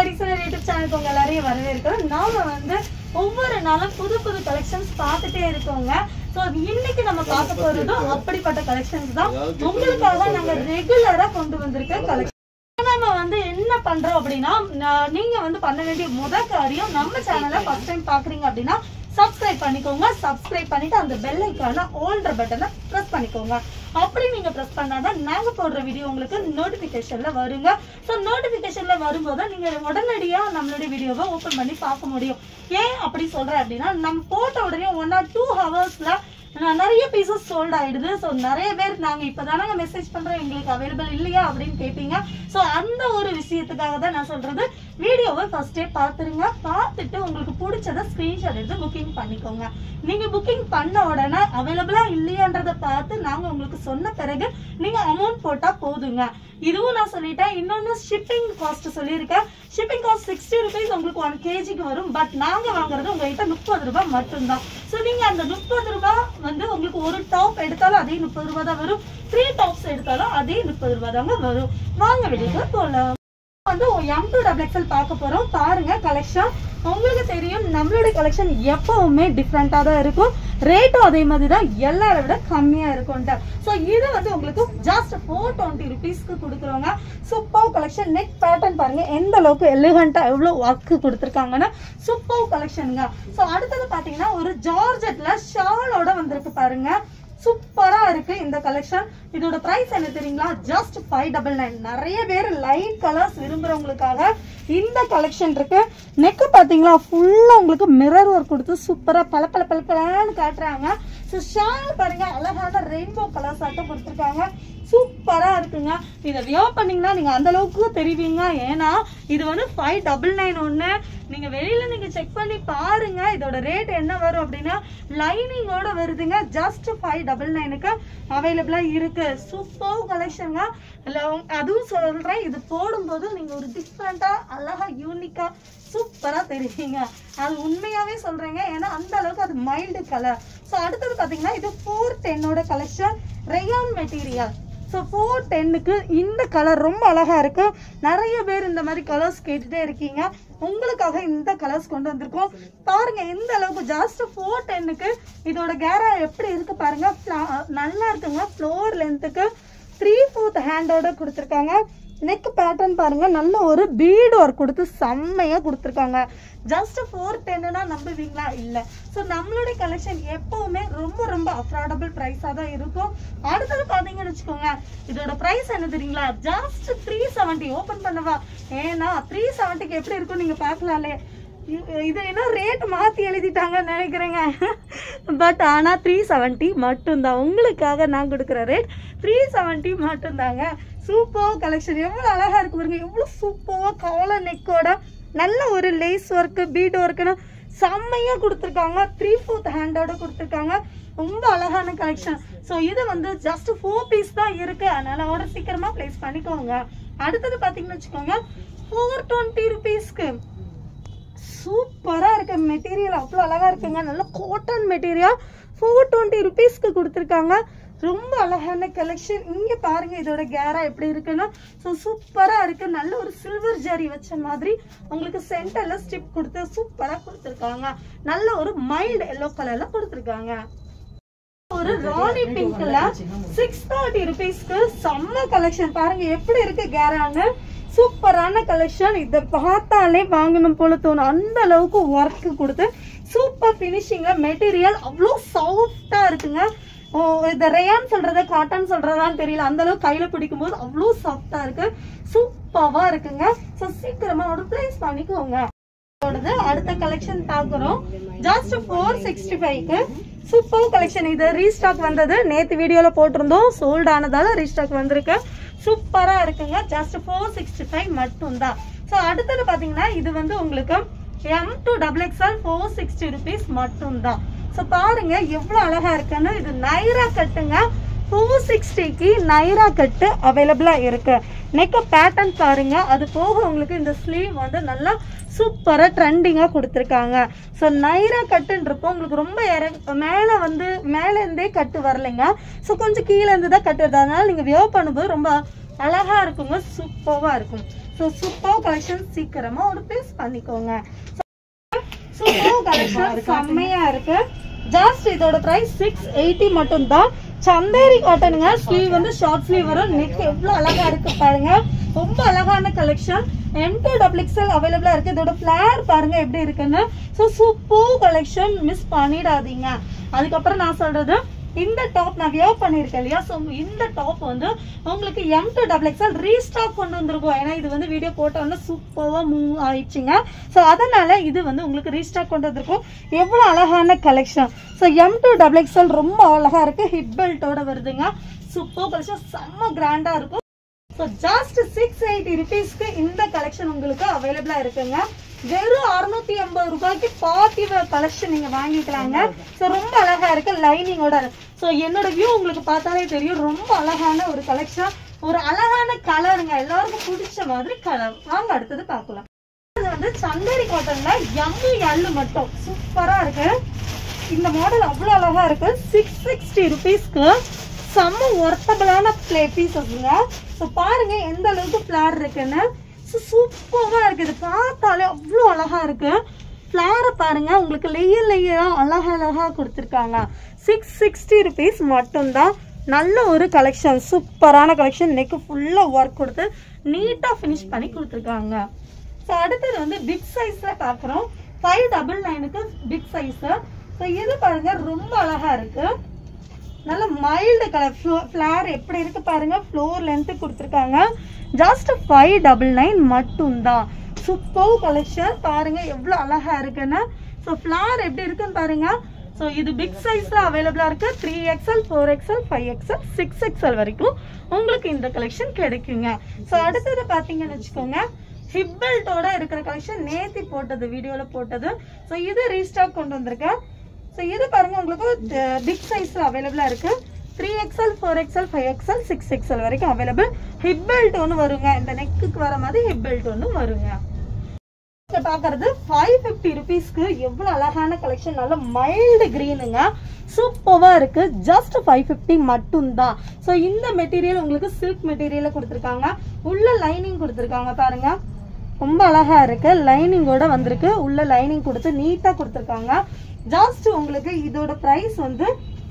additional YouTube சேனலுக்கு உங்க எல்லாரையும் வரவேற்கிறோம் நாம வந்து ஒவ்வொரு நாளும் புது புது கலெக்ஷன்ஸ் பார்த்துட்டே இருக்கோங்க ஸோ இன்னைக்கு நம்ம பார்க்க போறதும் அப்படிப்பட்ட கலெக்ஷன்ஸ் தான் உங்களுக்காக நாங்க ரெகுலரா கொண்டு வந்திருக்க கலெக்ஷன் நம்ம வந்து என்ன பண்றோம் அப்படின்னா நா- நீங்க வந்து பண்ண வேண்டிய முத காரியம் நம்ம சேனலை ஃபர்ஸ்ட் டைம் பாக்குறீங்க அப்படின்னா சப்ஸ்கிரைப் பண்ணிக்கோங்க சப்ஸ்கிரைப் பண்ணிட்டு அந்த பெல் ஐக்கான ஆல்ன்ற பட்டனை பிரஸ் பண்ணிக்கோங்க அப்படி நீங்க பிரஸ் பண்ணாதான் நாங்க போடுற வீடியோ உங்களுக்கு நோட்டிபிகேஷன்ல வருங்க ஸோ நோட்டிபிகேஷன்ல வரும்போது நீங்க உடனடியா நம்மளுடைய வீடியோவை ஓபன் பண்ணி பார்க்க முடியும் ஏன் அப்படி சொல்றேன் அப்படின்னா நம்ம போட்ட உடனே ஒன் ஆர் டூ ஹவர்ஸ்ல நான் நிறைய பீசஸ் சோல்ட் ஆயிடுது ஸோ நிறைய பேர் நாங்க இப்பதானங்க மெசேஜ் பண்றோம் எங்களுக்கு அவைலபிள் இல்லையா அப்படின்னு கேட்பீங்க ஸோ அந்த ஒரு விஷயத்துக்காக தான் நான் சொல்றது வீடியோவை ஃபர்ஸ்டே பார்த்துருங்க பார்த்துட்டு உங்களுக்கு பிடிச்சத ஸ்கிரீன்ஷாட் எடுத்து புக்கிங் பண்ணிக்கோங்க நீங்க புக்கிங் பண்ண உடனே அவைலபிளா இல்லையான்றதை பார்த்து நாங்க உங்களுக்கு சொன்ன பிறகு நீங்க அமௌண்ட் போட்டா போதுங்க இதுவும் நான் சொல்லிட்டேன் இன்னொன்னு ஷிப்பிங் காஸ்ட் சொல்லியிருக்கேன் ஷிப்பிங் காஸ்ட் சிக்ஸ்டி ருபீஸ் உங்களுக்கு ஒன் கேஜிக்கு வரும் பட் நாங்க வாங்குறது உங்ககிட்ட முப்பது ரூபாய் மட்டும்தான் ஸோ நீங்க அந்த முப்பது ரூபாய் வந்து உங்களுக்கு ஒரு டாப் எடுத்தாலும் அதே முப்பது ரூபாய் தான் வரும் த்ரீ டாப்ஸ் எடுத்தாலும் அதே முப்பது ரூபாய் தாங்க வரும் வாங்க வெளியே போலாம் வந்து எம் டூ டபுள் எக்ஸ்எல் பார்க்க போறோம் பாருங்க கலெக்ஷன் உங்களுக்கு தெரியும் நம்மளுடைய கலெக்ஷன் எப்பவுமே டிஃப்ரெண்டா தான் இருக்கும் ரேட்டும் அதே மாதிரி தான் எல்லாரை விட கம்மியா இருக்கும்ட்டு ஸோ இது வந்து உங்களுக்கு ஜஸ்ட் ஃபோர் டுவெண்ட்டி ருபீஸ்க்கு கொடுக்குறோங்க சூப்பர் கலெக்ஷன் நெக் பேட்டர்ன் பாருங்க எந்த அளவுக்கு எலிகண்டா எவ்வளவு ஒர்க் கொடுத்துருக்காங்கன்னா சூப்பர் கலெக்ஷனுங்க ஸோ அடுத்தது பாத்தீங்கன்னா ஒரு ஜார்ஜெட்ல ஷாலோட வந்திருக்கு பாருங்க சூப்பரா இருக்கு இந்த கலெக்ஷன் இதோட பிரைஸ் என்ன தெரியுங்களா ஜஸ்ட் ஃபைவ் டபுள் நைன் நிறைய பேர் லைட் கலர்ஸ் விரும்புறவங்களுக்காக இந்த கலெக்ஷன் இருக்கு நெக் பாத்தீங்களா ஃபுல்லா உங்களுக்கு மிரர் ஒர்க் கொடுத்து சூப்பரா பல பல பல பலன்னு காட்டுறாங்க ஸோ ஷால் பாருங்க அழகான ரெயின்போ கலர்ஸ் ஆட்டம் கொடுத்துருக்காங்க சூப்பரா இருக்குங்க இதை வியர் பண்ணீங்கன்னா நீங்க அந்த அளவுக்கு தெரிவிங்க ஏன்னா இது வந்து ஃபைவ் டபுள் நைன் ஒன்னு நீங்க வெளியில நீங்க செக் பண்ணி பாருங்க இதோட ரேட் என்ன வரும் அப்படின்னா லைனிங்கோட வருதுங்க ஜஸ்ட் ஃபைவ் டபுள் நைனுக்கு அவைலபிளா இருக்கு சூப்பர் கலெக்ஷனுங்க அதுவும் சொல்றேன் இது போடும்போது நீங்க ஒரு டிஃப்ரெண்டா அழகா யூனிக்கா சூப்பரா தெரியுங்க அது உண்மையாவே சொல்றேங்க ஏன்னா அந்த அளவுக்கு அது மைல்டு கலர் ஸோ அடுத்தது பாத்தீங்கன்னா இது ஃபோர் டென்னோட collection rayon material so four டென்னுக்கு இந்த கலர் ரொம்ப அழகா இருக்கு நிறைய பேர் இந்த மாதிரி கலர்ஸ் கேட்டுட்டே இருக்கீங்க உங்களுக்காக இந்த கலர்ஸ் கொண்டு வந்திருக்கோம் பாருங்க எந்த அளவுக்கு ஜாஸ்ட் ஃபோர் டென்னுக்கு இதோட கேரா எப்படி இருக்கு பாருங்க Fla- நல்லா இருக்குங்க ஃப்ளோர் லென்த்துக்கு த்ரீ ஃபோர்த் ஹேண்டோட கொடுத்துருக்காங்க நெக் பேட்டர்ன் பாருங்க நல்ல ஒரு பீட் ஒர்க் கொடுத்து செம்மையா கொடுத்துருக்காங்க ஜஸ்ட் ஃபோர் டென்னா நம்புவீங்களா இல்ல ஸோ நம்மளுடைய கலெக்ஷன் எப்பவுமே ரொம்ப ரொம்ப அஃபோர்டபுள் ப்ரைஸா தான் இருக்கும் அடுத்தது பாத்தீங்கன்னு வச்சுக்கோங்க இதோட பிரைஸ் என்ன தெரியுங்களா ஜஸ்ட் த்ரீ செவன்ட்டி ஓபன் பண்ணவா ஏன்னா த்ரீ செவன்ட்டிக்கு எப்படி இருக்கும் நீங்க பார்க்கலாம்லே இது- இது என்ன ரேட் மாத்தி எழுதிட்டாங்கன்னு நினைக்கிறேங்க பட் ஆனா த்ரீ செவன்ட்டி மட்டும்தான் உங்களுக்காக நான் கொடுக்குற ரேட் த்ரீ செவன்ட்டி மட்டும்தாங்க சூப்பர் கலெக்ஷன் எவ்வளவு அழகா இருக்கு பாருங்க எவ்வளவு சூப்பரா காலர் நெக்கோட நல்ல ஒரு லேஸ் ஒர்க்கு பீட் ஒர்க்குன்னு செம்மையா கொடுத்துருக்காங்க த்ரீ ஃபோர்த் ஹேண்டோட கொடுத்துருக்காங்க ரொம்ப அழகான கலெக்ஷன் ஸோ இது வந்து ஜஸ்ட் ஃபோர் பீஸ் தான் இருக்கு அதனால ஆர்டர் சீக்கிரமா பிளேஸ் பண்ணிக்கோங்க அடுத்தது பாத்தீங்கன்னு வச்சுக்கோங்க ஃபோர் டுவெண்ட்டி ருபீஸ்க்கு சூப்பரா இருக்கு மெட்டீரியல் அவ்வளோ அழகா இருக்குங்க நல்ல காட்டன் மெட்டீரியல் ஃபோர் டுவெண்ட்டி ருபீஸ்க்கு கொடுத்துருக்காங்க ரொம்ப அழகான கலெக்ஷன் இங்க பாருங்க இதோட கேரா எப்படி இருக்குன்னா ஸோ சூப்பரா இருக்கு நல்ல ஒரு சில்வர் ஜரி வச்ச மாதிரி உங்களுக்கு சென்டர்ல ஸ்டிப் கொடுத்து சூப்பரா கொடுத்துருக்காங்க நல்ல ஒரு மைல்டு எல்லோ கலர்ல கொடுத்துருக்காங்க ஒரு ராணி பிங்க்ல சிக்ஸ் தேர்ட்டி ருபீஸ்க்கு செம்ம கலெக்ஷன் பாருங்க எப்படி இருக்கு கேரான்னு சூப்பரான கலெக்ஷன் இதை பார்த்தாலே வாங்கணும் போல தோணும் அந்த அளவுக்கு ஒர்க் கொடுத்து சூப்பர் ஃபினிஷிங்ல மெட்டீரியல் அவ்வளோ சாஃப்டா இருக்குங்க ஓ இந்த ரேயான் சொல்றத காட்டன் சொல்றதான்னு தெரியல அந்த அளவுக்கு கையில பிடிக்கும் போது அவ்வளோ சாஃப்டா இருக்கு சூப்பரா இருக்குங்க ஸோ சீக்கிரமா ஒரு பிளேஸ் பண்ணிக்கோங்க ஓடுது அடுத்த கலெக்ஷன் பார்க்குறோம் ஜஸ்ட் ஃபோர் சிக்ஸ்டி ஃபைவ்க்கு சூப்பர் கலெக்ஷன் இது ரீஸ்டாக் வந்தது நேத்து வீடியோல போட்டிருந்தோம் சோல்ட் ஆனதால ரீஸ்டாக் வந்திருக்கு சூப்பரா இருக்குங்க ஜஸ்ட் ஃபோர் சிக்ஸ்டி ஃபைவ் மட்டும்தான் ஸோ அடுத்தது பாத்தீங்கன்னா இது வந்து உங்களுக்கு M two double XL four sixty rupees மட்டும்தான் ஸோ பாருங்க எவ்வளவு அழகா இருக்குன்னு இது நைரா கட்டுங்க ஃபோர் சிக்ஸ்டிக்கு நைரா கட்டு அவைலபிளா இருக்கு நெக் பேட்டர்ன் பாருங்க அது போக உங்களுக்கு இந்த ஸ்லீவ் வந்து நல்லா சூப்பரா ட்ரெண்டிங்கா கொடுத்துருக்காங்க ஸோ நைரா கட்டுன்றப்போ உங்களுக்கு ரொம்ப இற மேலே வந்து மேலே இருந்தே கட்டு வரலைங்க ஸோ கொஞ்சம் கீழே இருந்து தான் கட்டு வருது அதனால நீங்க வியோ பண்ணும்போது ரொம்ப அழகா இருக்குங்க சூப்பரா இருக்கும் ஸோ சூப்பர் கலெக்ஷன் சீக்கிரமா ஒரு பீஸ் பண்ணிக்கோங்க சூப்பர் கலெக்ஷன் செம்மையா இருக்கு ஜஸ்ட் இதோட பிரைஸ் சிக்ஸ் எயிட்டி மட்டும் தான் சந்தேரி காட்டனுங்க ஸ்லீவ் வந்து ஷார்ட் ஸ்லீவ் வரும் நெக் எவ்வளவு அழகா இருக்கு பாருங்க ரொம்ப அழகான collection M two double XL அவைலபிளா இருக்கு இதோட ஃபிளேர் பாருங்க எப்படி இருக்குன்னு ஸோ சூப்பர் கலெக்ஷன் மிஸ் பண்ணிடாதீங்க அதுக்கப்புறம் நான் சொல்றது இந்த டாப் நான் வியர் பண்ணியிருக்கேன் இல்லையா ஸோ இந்த டாப் வந்து உங்களுக்கு M two double XL restock கொண்டு வந்திருக்கோம் ஏன்னா இது வந்து வீடியோ போட்டோன்னா சூப்பராக மூவ் ஆயிடுச்சுங்க ஸோ அதனால இது வந்து உங்களுக்கு ரீஸ்டாக் கொண்டு வந்திருக்கோம் எவ்வளோ அழகான collection so M two double XL ரொம்ப அழகா இருக்கு ஹிப் பெல்ட்டோட வருதுங்க சூப்பர் கலெக்ஷன் செம்ம கிராண்டா இருக்கும் ஸோ ஜஸ்ட் சிக்ஸ் எயிட்டி ருபீஸ்க்கு இந்த கலெக்ஷன் உங்களுக்கு அவைலபிளா இருக்குங்க வெறும் அறுநூத்தி எண்பது ரூபாய்க்கு பார்ட்டி வேர் கலெக்ஷன் நீங்க வாங்கிக்கலாங்க ஸோ ரொம்ப அழகா இருக்கு லைனிங்கோட ஸோ என்னோட வியூ உங்களுக்கு பார்த்தாலே தெரியும் ரொம்ப அழகான ஒரு கலெக்ஷன் ஒரு அழகான கலருங்க எல்லாருக்கும் பிடிச்ச மாதிரி கலர் வாங்க அடுத்தது பார்க்கலாம் இது வந்து சந்தேரி காட்டன்ல எம்மு எல்லு மட்டும் சூப்பரா இருக்கு இந்த மாடல் அவ்வளோ அழகா இருக்கு சிக்ஸ் சிக்ஸ்டி ருபீஸ்க்கு செம்ம ஒர்த்தபிளான பிளே பீசஸ்ங்க ஸோ பாருங்க எந்த அளவுக்கு ஃபிளார் இருக்குன்னு ஸோ சூப்பராக இருக்கு இது பார்த்தாலே அவ்வளோ அழகா இருக்கு ஃப்ளாரை பாருங்க உங்களுக்கு லேயர் லேயராக அழகா அழகா கொடுத்துருக்காங்க சிக்ஸ் சிக்ஸ்டி ருபீஸ் மட்டும்தான் நல்ல ஒரு கலெக்ஷன் சூப்பரான கலெக்ஷன் நெக்கு ஃபுல்லாக ஒர்க் கொடுத்து நீட்டாக ஃபினிஷ் பண்ணி கொடுத்துருக்காங்க ஸோ அடுத்தது வந்து பிக் சைஸில் பார்க்குறோம் ஃபைவ் டபுள் நைனுக்கு பிக் சைஸு ஸோ இது பாருங்க ரொம்ப அழகா இருக்கு நல்ல மைல்டு கலர் ஃப்ளார் எப்படி இருக்கு பாருங்க ஃப்ளோர் லென்த்து கொடுத்துருக்காங்க ஜஸ்ட் ஃபைவ் டபுள் நைன் மட்டும்தான் சூப்பர் கலெக்ஷன் பாருங்க எவ்வளோ அழகா இருக்குன்னு ஸோ ஃப்ளார் எப்படி இருக்குன்னு பாருங்க ஸோ இது பிக் சைஸ்ல அவைலபிளா இருக்கு three XL four XL five XL six XL வரைக்கும் உங்களுக்கு இந்த கலெக்ஷன் கிடைக்குங்க ஸோ அடுத்தது பார்த்தீங்கன்னு வச்சுக்கோங்க ஹிப் பெல்ட்டோட இருக்கிற கலெக்ஷன் நேத்தி போட்டது வீடியோல போட்டது ஸோ இது ரீஸ்டாக் கொண்டு வந்திருக்கேன் ஸோ இது பாருங்க உங்களுக்கு பிக் சைஸ்ல அவைலபிளா இருக்கு three XL four XL five XL six XL வரைக்கும் அவைலபிள் ஹிப் பெல்ட் ஒன்று வருங்க இந்த நெக்குக்கு வர மாதிரி ஹிப் பெல்ட் ஒன்று வருங்க இங்க பாக்குறது ஃபைவ் ஃபிஃப்டி ருபீஸ்க்கு எவ்வளவு அழகான கலெக்ஷன் நல்ல மைல்டு கிரீனுங்க சூப்பரா இருக்கு ஜஸ்ட் ஃபைவ் ஃபிஃப்டி மட்டும்தான் ஸோ இந்த மெட்டீரியல் உங்களுக்கு சில்க் மெட்டீரியல கொடுத்துருக்காங்க உள்ள லைனிங் கொடுத்துருக்காங்க பாருங்க ரொம்ப அழகா இருக்கு லைனிங்கோட வந்திருக்கு உள்ள லைனிங் கொடுத்து நீட்டா கொடுத்துருக்காங்க ஜஸ்ட் உங்களுக்கு இதோட பிரைஸ் வந்து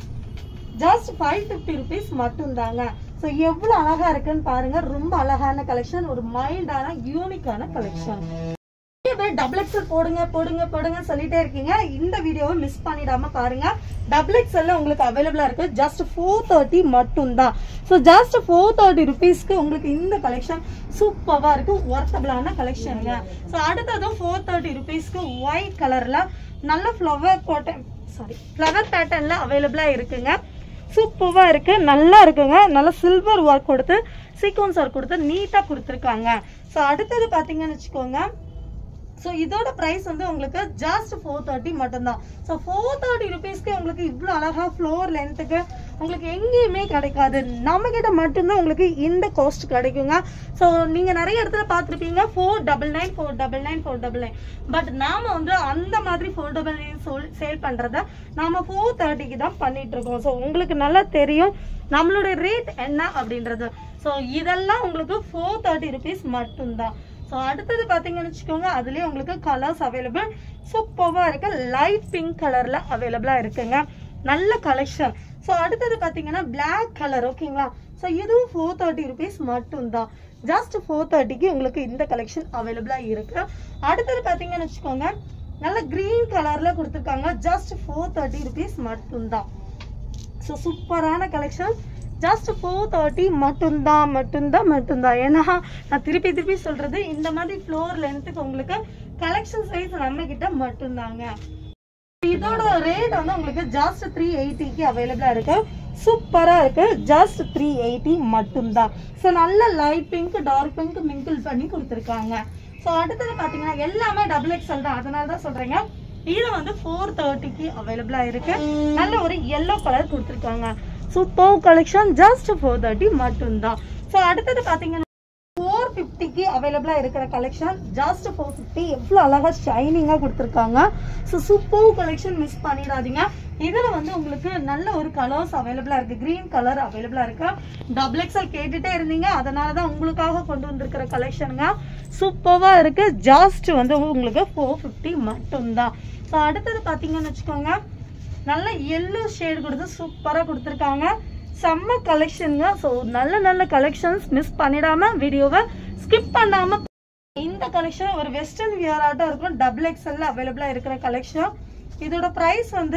ஜஸ்ட் ஃபைவ் ஃபிஃப்டி ருபீஸ் மட்டும்தாங்க ஸோ எவ்வளவு அழகா இருக்குன்னு பாருங்க ரொம்ப அழகான கலெக்ஷன் ஒரு மைல்டான யூனிக்கான கலெக்ஷன் நிறைய பேர் டபுள் எக்ஸல் போடுங்க போடுங்க போடுங்க சொல்லிட்டே இருக்கீங்க இந்த வீடியோவை மிஸ் பண்ணிடாம பாருங்க டபுள் எக்ஸல்ல உங்களுக்கு அவைலபிளா இருக்கு ஜஸ்ட் ஃபோர் தேர்ட்டி மட்டும் தான் ஸோ ஜஸ்ட் ஃபோர் தேர்ட்டி ருபீஸ்க்கு உங்களுக்கு இந்த கலெக்ஷன் சூப்பரா இருக்கு ஒர்த்தபிளான கலெக்ஷனுங்க ஸோ அடுத்ததும் ஃபோர் தேர்ட்டி ருபீஸ்க்கு ஒயிட் கலர்ல நல்ல ஃப்ளவர் பேட்டர்ன் சாரி ஃப்ளவர் பேட்டர்ன்ல அவைலபிளா இருக்குங்க சூப்பராக இருக்கு நல்லா இருக்குங்க நல்ல சில்வர் ஒர்க் கொடுத்து சீக்வன்ஸ் ஒர்க் கொடுத்து நீட்டாக கொடுத்துருக்காங்க ஸோ அடுத்தது பார்த்தீங்கன்னு வச்சுக்கோங்க ஸோ இதோட ப்ரைஸ் வந்து உங்களுக்கு ஜஸ்ட் ஃபோர் தேர்ட்டி மட்டும்தான் ஸோ ஃபோர் தேர்ட்டி ருபீஸ்க்கு உங்களுக்கு இவ்வளோ அழகா ஃப்ளோர் லென்த்துக்கு உங்களுக்கு எங்கேயுமே கிடைக்காது நம்ம கிட்ட மட்டும்தான் உங்களுக்கு இந்த காஸ்ட் கிடைக்குங்க ஸோ நீங்கள் நிறைய இடத்துல பார்த்துருப்பீங்க four double nine four double nine four double nine but நாம வந்து அந்த மாதிரி ஃபோர் டபுள் நைன் சொல் சேல் பண்ணுறத நாம ஃபோர் தேர்ட்டிக்கு தான் பண்ணிட்டு இருக்கோம் ஸோ உங்களுக்கு நல்லா தெரியும் நம்மளோட ரேட் என்ன அப்படின்றது ஸோ இதெல்லாம் உங்களுக்கு ஃபோர் தேர்ட்டி ருபீஸ் மட்டும்தான் ஸோ அடுத்தது பார்த்தீங்கன்னு வச்சுக்கோங்க அதுலேயே உங்களுக்கு கலர்ஸ் அவைலபிள் சூப்பராக இருக்கு லைட் பிங்க் கலரில் அவைலபிளாக இருக்குங்க நல்ல கலெக்ஷன் ஸோ அடுத்தது பார்த்தீங்கன்னா Black கலர் ஓகேங்களா ஸோ இதுவும் ஃபோர் தேர்ட்டி ருபீஸ் மட்டும்தான் ஜஸ்ட் ஃபோர் தேர்ட்டிக்கு உங்களுக்கு இந்த கலெக்ஷன் அவைலபிளாக இருக்கு அடுத்தது பார்த்தீங்கன்னு வச்சுக்கோங்க நல்ல க்ரீன் கலரில் கொடுத்துருக்காங்க ஜஸ்ட் ஃபோர் தேர்ட்டி ருபீஸ் மட்டும்தான் ஸோ சூப்பரான கலெக்ஷன் ஜஸ்ட் ஃபோர் தேர்ட்டி மட்டும்தான் மட்டும்தான் மட்டும்தான் ஏன்னா நான் திருப்பி திருப்பி சொல்றது இந்த மாதிரி ஃப்ளோர் லென்த்துக்கு உங்களுக்கு கலெக்ஷன் சைஸ் நம்ம கிட்ட மட்டும்தாங்க இதோட ரேட் வந்து உங்களுக்கு ஜஸ்ட் த்ரீ எயிட்டிக்கு அவைலபிளா இருக்கு சூப்பரா இருக்கு ஜஸ்ட் த்ரீ எயிட்டி மட்டும்தான் ஸோ நல்ல light pink dark pink mingle பண்ணி கொடுத்துருக்காங்க ஸோ அடுத்தது பாத்தீங்கன்னா எல்லாமே டபுள் எக்ஸ்எல் தான் அதனால தான் சொல்றேங்க இது வந்து ஃபோர் தேர்ட்டிக்கு அவைலபிளா இருக்கு நல்ல ஒரு எல்லோ கலர் கொடுத்துருக்காங்க super collection just four thirty மட்டும்தான் ஸோ அடுத்தது பாத்தீங்கன்னா ஃபோர் ஃபிஃப்டிக்கு அவைலபிளாக இருக்கிற கலெக்ஷன் ஜஸ்ட் ஃபோர் ஃபிஃப்டி எவ்வளோ அழகாக ஷைனிங்காக கொடுத்துருக்காங்க ஸோ சூப்பர் கலெக்ஷன் மிஸ் பண்ணிடாதீங்க இதுல வந்து உங்களுக்கு நல்ல ஒரு கலர்ஸ் அவைலபிளா இருக்கு கிரீன் கலர் அவைலபிளா இருக்கு டபுள் எக்ஸ்எல் கேட்டுட்டே இருந்தீங்க அதனால தான் உங்களுக்காக கொண்டு வந்திருக்கிற கலெக்ஷனுங்க சூப்பர்வா இருக்கு ஜாஸ்ட் வந்து உங்களுக்கு ஃபோர் ஃபிஃப்டி மட்டும்தான் ஸோ அடுத்தது பார்த்தீங்கன்னு வச்சுக்கோங்க நல்ல எல்லோ ஷேடு கொடுத்து சூப்பராக கொடுத்துருக்காங்க செம்ம கலெக்ஷனுங்க ஸோ நல்ல நல்ல கலெக்ஷன்ஸ் மிஸ் பண்ணிடாம வீடியோவை ஸ்கிப் பண்ணாம இந்த கலெக்ஷன் ஒரு வெஸ்டர்ன் வியர் ஆட்டம் இருக்கும் டபுள் எக்ஸ்எல்ல அவைலபிளா இருக்கிற கலெக்ஷன் இதோட பிரைஸ் வந்து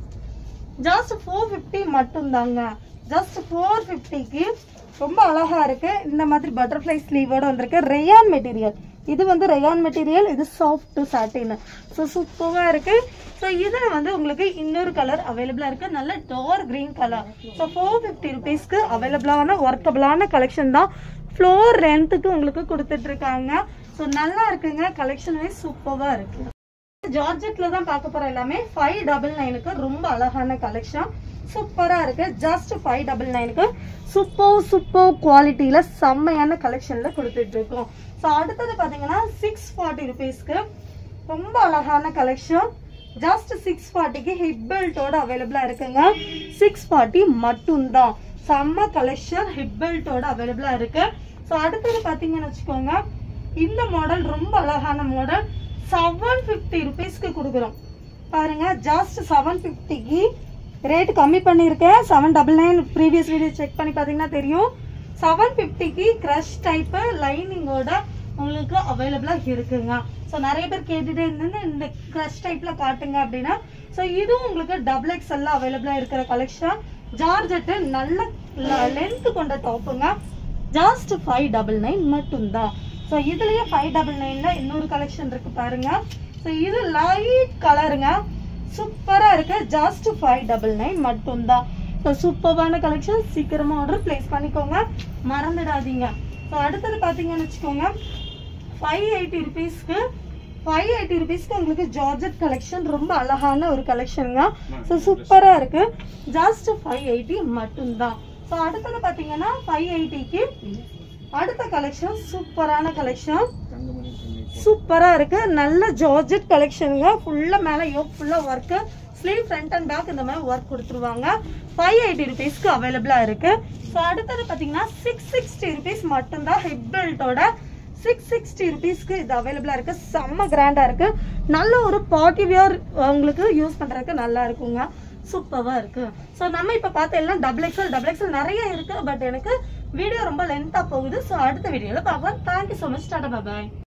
ஜஸ்ட் ஃபோர் ஃபிஃப்டி மட்டும்தாங்க ஜஸ்ட் ஃபோர் ஃபிஃப்டிக்கு ரொம்ப அழகா இருக்கு இந்த மாதிரி பட்டர்ஃப்ளை ஸ்லீவோட வந்திருக்கு ரேயான் மெட்டீரியல் இது வந்து ரேயான் மெட்டீரியல் இது சாஃப்ட் சாட்டின் ஸோ சூப்பராக இருக்கு ஸோ இதில் வந்து உங்களுக்கு இன்னொரு கலர் அவைலபிளாக இருக்கு நல்ல dark green colour so four fifty ருபீஸ்க்கு அவைலபிளான ஒர்க்கபிளான கலெக்ஷன் தான் ஃப்ளோர் ரெண்ட்டுக்கு உங்களுக்கு கொடுத்துட்டு இருக்காங்க ஸோ நல்லா இருக்குங்க கலெக்ஷன் வைஸ் சூப்பராக இருக்கு ஜார்ஜெட்ல தான் பார்க்க போறோம் எல்லாமே ஃபைவ் டபுள் நைனுக்கு ரொம்ப அழகான கலெக்ஷன் சூப்பரா இருக்கு ஜஸ்ட் ஃபைவ் டபுள் நைனுக்கு சூப்பர் சூப்பர் குவாலிட்டியில செம்மையான கலெக்ஷன்ல கொடுத்துட்டு இருக்கோம் ஸோ அடுத்தது பாத்தீங்கன்னா சிக்ஸ் ஃபார்ட்டி ருபீஸ்க்கு ரொம்ப அழகான கலெக்ஷன் ஜஸ்ட் சிக்ஸ் ஃபார்ட்டிக்கு ஹிப் பெல்ட்டோட அவைலபிளா இருக்குங்க சிக்ஸ் ஃபார்ட்டி மட்டும்தான் செம்ம கலெக்ஷன் ஹிப் பெல்ட்டோட அவைலபிளா இருக்கு ஸோ அடுத்தது பாத்தீங்கன்னு வச்சுக்கோங்க இந்த மாடல் ரொம்ப அழகான மாடல் செவன் ஃபிஃப்டி ருபீஸ்க்கு கொடுக்குறோம் பாருங்க ஜஸ்ட் செவன் ஃபிஃப்டிக்கு ரேட் கம்மி பண்ணியிருக்கேன் seven double nine previous video check பண்ணி பார்த்தீங்கன்னா தெரியும் செவன் ஃபிஃப்டிக்கு க்ரஷ் டைப்பு லைனிங்கோட உங்களுக்கு அவைலபிளாக இருக்குங்க ஸோ நிறைய பேர் கேட்டுட்டே இருந்தது இந்த க்ரஷ் டைப்பில் காட்டுங்க அப்படின்னா ஸோ இதுவும் உங்களுக்கு டபுள் எக்ஸ்எல்ல அவைலபிளாக இருக்கிற கலெக்ஷன் ஜார்ஜெட்டு நல்ல லென்த் கொண்ட டாப்புங்க ஜாஸ்ட் ஃபைவ் டபுள் நைன் மட்டும்தான் ஸோ இதுலயே ஃபைவ் டபுள் நைன்ல இன்னொரு கலெக்ஷன் இருக்கு பாருங்க ஸோ இது லைட் கலருங்க சூப்பரா இருக்கு ஜாஸ்ட் ஃபைவ் டபுள் நைன் மட்டும்தான் ஸோ சூப்பரான கலெக்ஷன் சீக்கிரமா ஆர்டர் பிளேஸ் பண்ணிக்கோங்க மறந்துடாதீங்க ஸோ அடுத்தது பார்த்தீங்கன்னு வச்சுக்கோங்க ஃபைவ் எயிட்டி ருபீஸ்க்கு ஃபைவ் எயிட்டி ருபீஸ்க்கு உங்களுக்கு ஜார்ஜெட் கலெக்ஷன் ரொம்ப அழகான ஒரு கலெக்ஷனுங்க ஸோ சூப்பராக இருக்கு ஜஸ்ட் ஃபைவ் எயிட்டி மட்டும்தான் ஸோ அடுத்தது பார்த்தீங்கன்னா ஃபைவ் எயிட்டிக்கு அடுத்த கலெக்ஷன் சூப்பரான கலெக்ஷன் சூப்பரா இருக்கு நல்ல ஜார்ஜெட் கலெக்ஷனுங்க ஃபுல்லா மேல யோக் ஃபுல்லா work sleeve front and back இந்த மாதிரி ஒர்க் கொடுத்துருவாங்க ஃபைவ் எயிட்டி ருபீஸ்க்கு அவைலபிளா இருக்கு ஸோ அடுத்தது பார்த்தீங்கன்னா சிக்ஸ் சிக்ஸ்டி ருபீஸ் மட்டும்தான் ஹிப் பெல்ட்டோட சிக்ஸ் சிக்ஸ்டி ருபீஸ்க்கு இது அவைலபிளா இருக்கு செம்ம கிராண்டா இருக்கு நல்ல ஒரு பார்ட்டி வியர் உங்களுக்கு யூஸ் பண்றதுக்கு நல்லா இருக்குங்க சூப்பரா இருக்கு ஸோ நம்ம இப்போ பார்த்த எல்லாம் டபுள் எக்ஸல் டபுள் எக்ஸல் நிறைய இருக்கு பட் எனக்கு வீடியோ ரொம்ப லென்த்தா போகுது ஸோ அடுத்த வீடியோல பார்க்கலாம் தேங்க்யூ ஸோ மச் டாடா பாய்